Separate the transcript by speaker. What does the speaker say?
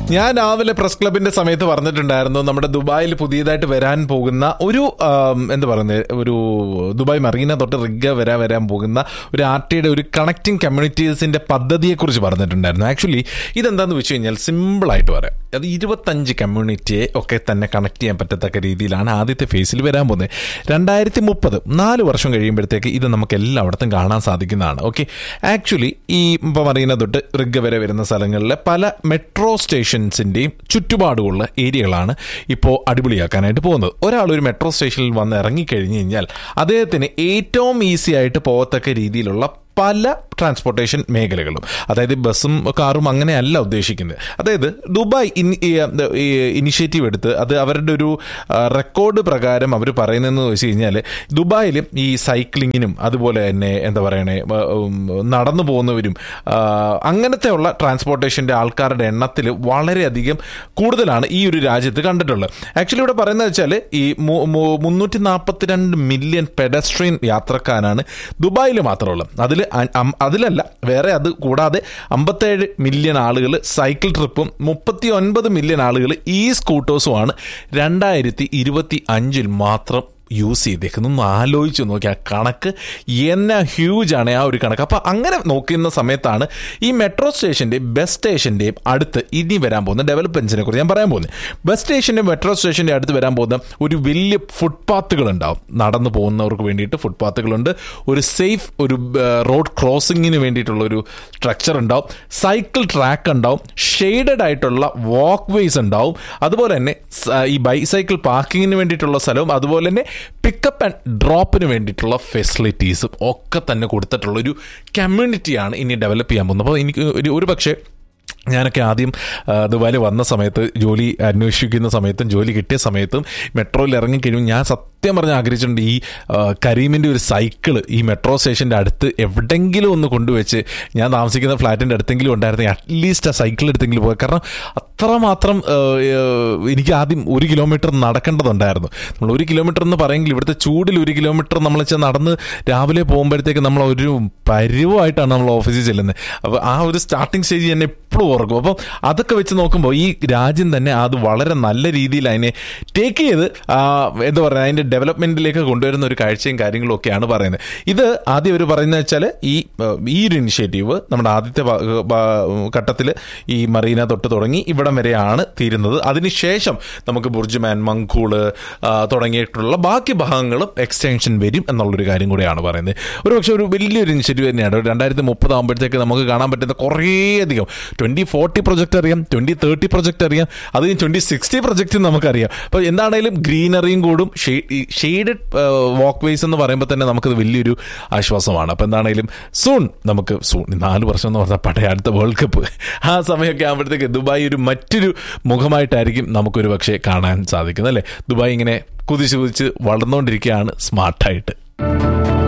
Speaker 1: ഞാൻ രാവിലെ പ്രസ് ക്ലബിന്റെ സമയത്ത് പറഞ്ഞിട്ടുണ്ടായിരുന്നു നമ്മുടെ ദുബായിൽ പുതിയതായിട്ട് വരാൻ പോകുന്ന ഒരു ആം, എന്താ പറയുന്നത് ഒരു ദുബായ് മറീന തൊട്ട് റിഗ വരാൻ വരാൻ പോകുന്ന ഒരു ആർ ടിയുടെ ഒരു കണക്റ്റിംഗ് കമ്മ്യൂണിറ്റീസിന്റെ പദ്ധതിയെക്കുറിച്ച് പറഞ്ഞിട്ടുണ്ടായിരുന്നു ആക്ച്വലി ഇതെന്താന്ന് വെച്ച് കഴിഞ്ഞാൽ സിമ്പിൾ ആയിട്ട് പറയാം അത് ഇരുപത്തഞ്ച് കമ്മ്യൂണിറ്റിയെ ഒക്കെ തന്നെ കണക്ട് ചെയ്യാൻ പറ്റത്തക്ക രീതിയിലാണ് ആദ്യത്തെ ഫേസിൽ വരാൻ പോകുന്നത് രണ്ടായിരത്തി മുപ്പത് നാല് വർഷം കഴിയുമ്പോഴത്തേക്ക് ഇത് നമുക്ക് എല്ലായിടത്തും കാണാൻ സാധിക്കുന്നതാണ് ഓക്കെ ആക്ച്വലി ഈ ഇപ്പോൾ മറീന തൊട്ട് റിഗ വരെ വരുന്ന സ്ഥലങ്ങളിലെ പല മെട്രോ സ്റ്റേഷൻസിൻ്റെയും ചുറ്റുപാടുമുള്ള ഏരിയകളാണ് ഇപ്പോൾ അടിപൊളിയാക്കാനായിട്ട് പോകുന്നത് ഒരാൾ ഒരു മെട്രോ സ്റ്റേഷനിൽ വന്ന് ഇറങ്ങിക്കഴിഞ്ഞ് കഴിഞ്ഞാൽ അദ്ദേഹത്തിന് ഏറ്റവും ഈസി ആയിട്ട് പോകത്തക്ക രീതിയിലുള്ള പല ട്രാൻസ്പോർട്ടേഷൻ മേഖലകളും അതായത് ബസ്സും കാറും അങ്ങനെയല്ല ഉദ്ദേശിക്കുന്നത് അതായത് ദുബായ് ഇനിഷ്യേറ്റീവ് എടുത്ത് അത് അവരുടെ ഒരു റെക്കോർഡ് പ്രകാരം അവർ പറയുന്നതെന്ന് വെച്ച് കഴിഞ്ഞാൽ ദുബായിൽ ഈ സൈക്ലിങ്ങിനും അതുപോലെ തന്നെ എന്താ പറയണേ ആ, ഉം, നടന്നു പോകുന്നവരും ആ, അങ്ങനത്തെ ഉള്ള ട്രാൻസ്പോർട്ടേഷൻ്റെ ആൾക്കാരുടെ എണ്ണത്തിൽ വളരെയധികം കൂടുതലാണ് ഈ ഒരു രാജ്യത്ത് കണ്ടിട്ടുള്ളത് ആക്ച്വലി ഇവിടെ പറയുന്നത് വെച്ചാൽ ഈ മു- മു- മുന്നൂറ്റി നാൽപ്പത്തിരണ്ട് മില്യൺ പെഡസ്ട്രിയൻ യാത്രക്കാരാണ് ദുബായിൽ മാത്രമുള്ളത് അതിൽ അതിലല്ല വേറെ അത് കൂടാതെ അമ്പത്തേഴ് മില്യൺ ആളുകൾ സൈക്കിൾ ട്രിപ്പും മുപ്പത്തി ഒൻപത് മില്യൺ ആളുകൾ ഈ സ്കൂട്ടേഴ്സുമാണ് രണ്ടായിരത്തി ഇരുപത്തി അഞ്ചിൽ മാത്രം യൂസ് ചെയ്തേക്കുന്നു ഒന്ന് ആലോചിച്ച് നോക്കി ആ കണക്ക് എന്ന ഹ്യൂജ് ആണ് ആ ഒരു കണക്ക് അപ്പോൾ അങ്ങനെ നോക്കുന്ന സമയത്താണ് ഈ മെട്രോ സ്റ്റേഷൻ്റെയും ബസ് സ്റ്റേഷൻ്റെയും അടുത്ത് ഇനി വരാൻ പോകുന്ന ഡെവലപ്മെൻറ്റ്സിനെ കുറിച്ച് ഞാൻ പറയാൻ പോകുന്നത് ബസ് സ്റ്റേഷൻ്റെ മെട്രോ സ്റ്റേഷൻ്റെ അടുത്ത് വരാൻ പോകുന്ന ഒരു വലിയ ഫുട്പാത്തുകൾ ഉണ്ടാവും നടന്നു പോകുന്നവർക്ക് വേണ്ടിയിട്ട് ഫുട്പാത്തുകളുണ്ട് ഒരു സേഫ് ഒരു റോഡ് ക്രോസിങ്ങിന് വേണ്ടിയിട്ടുള്ള ഒരു സ്ട്രക്ചർ ഉണ്ടാവും സൈക്കിൾ ട്രാക്ക് ഉണ്ടാവും ഷെയ്ഡഡ് ആയിട്ടുള്ള വാക്ക് വേസ് ഉണ്ടാവും അതുപോലെ തന്നെ സ- ഈ ബൈസൈക്കിൾ പാർക്കിങ്ങിന് വേണ്ടിയിട്ടുള്ള സ്ഥലവും അതുപോലെ തന്നെ പിക്കപ്പ് ആൻഡ് ഡ്രോപ്പിന് വേണ്ടിയിട്ടുള്ള ഫെസിലിറ്റീസും ഒക്കെ തന്നെ കൊടുത്തിട്ടുള്ള ഒരു കമ്മ്യൂണിറ്റിയാണ് ഇനി ഡെവലപ്പ് ചെയ്യാൻ പോകുന്നത് അപ്പോൾ എനിക്ക് ഒരു ഒരു പക്ഷേ ഞാനൊക്കെ ആദ്യം ആ, ദുബായിൽ വന്ന സമയത്ത് ജോലി അന്വേഷിക്കുന്ന സമയത്തും ജോലി കിട്ടിയ സമയത്തും മെട്രോയിൽ ഇറങ്ങിക്കഴിഞ്ഞു ഞാൻ സത്യം പറഞ്ഞ് ആഗ്രഹിച്ചിട്ടുണ്ട് ഈ ആ, കരീമിൻ്റെ ഒരു സൈക്കിള് ഈ മെട്രോ സ്റ്റേഷൻ്റെ അടുത്ത് എവിടെങ്കിലും ഒന്ന് കൊണ്ടുവച്ച് ഞാൻ താമസിക്കുന്ന ഫ്ലാറ്റിൻ്റെ അടുത്തെങ്കിലും ഉണ്ടായിരുന്നെങ്കിൽ അറ്റ്ലീസ്റ്റ് ആ സൈക്കിൾ എടുത്തെങ്കിലും പോയി കാരണം അത്രമാത്രം ആ, ആ, എനിക്ക് ആദ്യം ഒരു കിലോമീറ്റർ നടക്കേണ്ടതുണ്ടായിരുന്നു നമ്മൾ ഒരു കിലോമീറ്റർ എന്ന് പറയുമെങ്കിൽ ഇവിടുത്തെ ചൂടിൽ ഒരു കിലോമീറ്റർ നമ്മൾ വെച്ചാൽ നടന്ന് രാവിലെ പോകുമ്പോഴത്തേക്ക് നമ്മൾ ഒരു പരുവമായിട്ടാണ് നമ്മൾ ഓഫീസിൽ ചെല്ലുന്നത് അപ്പോൾ ആ ഒരു സ്റ്റാർട്ടിങ് സ്റ്റേജ് തന്നെ എപ്പോഴും ഓർക്കും അപ്പം അതൊക്കെ വെച്ച് നോക്കുമ്പോൾ ഈ രാജ്യം തന്നെ അത് വളരെ നല്ല രീതിയിൽ അതിനെ ടേക്ക് ചെയ്ത് ആ, എന്താ പറയുക അതിൻ്റെ ഡെവലപ്മെൻറ്റിലേക്ക് കൊണ്ടുവരുന്ന ഒരു കാഴ്ചയും കാര്യങ്ങളും ഒക്കെയാണ് പറയുന്നത് ഇത് ആദ്യം അവർ പറയുന്നത് വെച്ചാൽ ഈ ആ, ഈ ഒരു ഇനിഷ്യേറ്റീവ് നമ്മുടെ ആദ്യത്തെ ഘട്ടത്തിൽ ഈ മറീന തൊട്ട് തുടങ്ങി ഇവിടം വരെയാണ് തീരുന്നത് അതിനുശേഷം നമുക്ക് ബുർജ്മാൻ മങ്കൂള് ആ, തുടങ്ങിയിട്ടുള്ള ബാക്കി ഭാഗങ്ങളും എക്സ്റ്റൻഷൻ വരും എന്നുള്ളൊരു കാര്യം കൂടെയാണ് പറയുന്നത് ഒരു പക്ഷേ ഒരു വലിയൊരു ഇനിഷ്യേറ്റീവ് തന്നെയാണ് ഒരു രണ്ടായിരത്തി മുപ്പത് ആകുമ്പോഴത്തേക്ക് നമുക്ക് കാണാൻ പറ്റുന്ന കുറേയധികം ട്വൻറ്റി ഫോർട്ടി പ്രൊജക്റ്റ് അറിയാം ട്വൻറ്റി തേർട്ടി പ്രൊജക്റ്റ് അറിയാം അത് ട്വൻറ്റി സിക്സ്റ്റി പ്രൊജക്റ്റ് നമുക്കറിയാം അപ്പോൾ എന്താണേലും ഗ്രീനറിയും കൂടും ഷെയ്ഡഡ് വാക്ക് വേസ് എന്ന് പറയുമ്പോൾ തന്നെ നമുക്കത് വലിയൊരു ആശ്വാസമാണ് അപ്പോൾ എന്താണേലും സൂൺ നമുക്ക് സൂൺ നാല് വർഷം എന്ന് പറഞ്ഞാൽ പടയ അടുത്ത വേൾഡ് കപ്പ് ആ സമയമൊക്കെ ആകുമ്പോഴത്തേക്ക് ദുബായ് ഒരു മറ്റൊരു മുഖമായിട്ടായിരിക്കും നമുക്കൊരു പക്ഷേ കാണാൻ സാധിക്കുന്നത് അല്ലേ ദുബായ് ഇങ്ങനെ കുതിച്ച് കുതിച്ച് വളർന്നുകൊണ്ടിരിക്കുകയാണ് സ്മാർട്ടായിട്ട്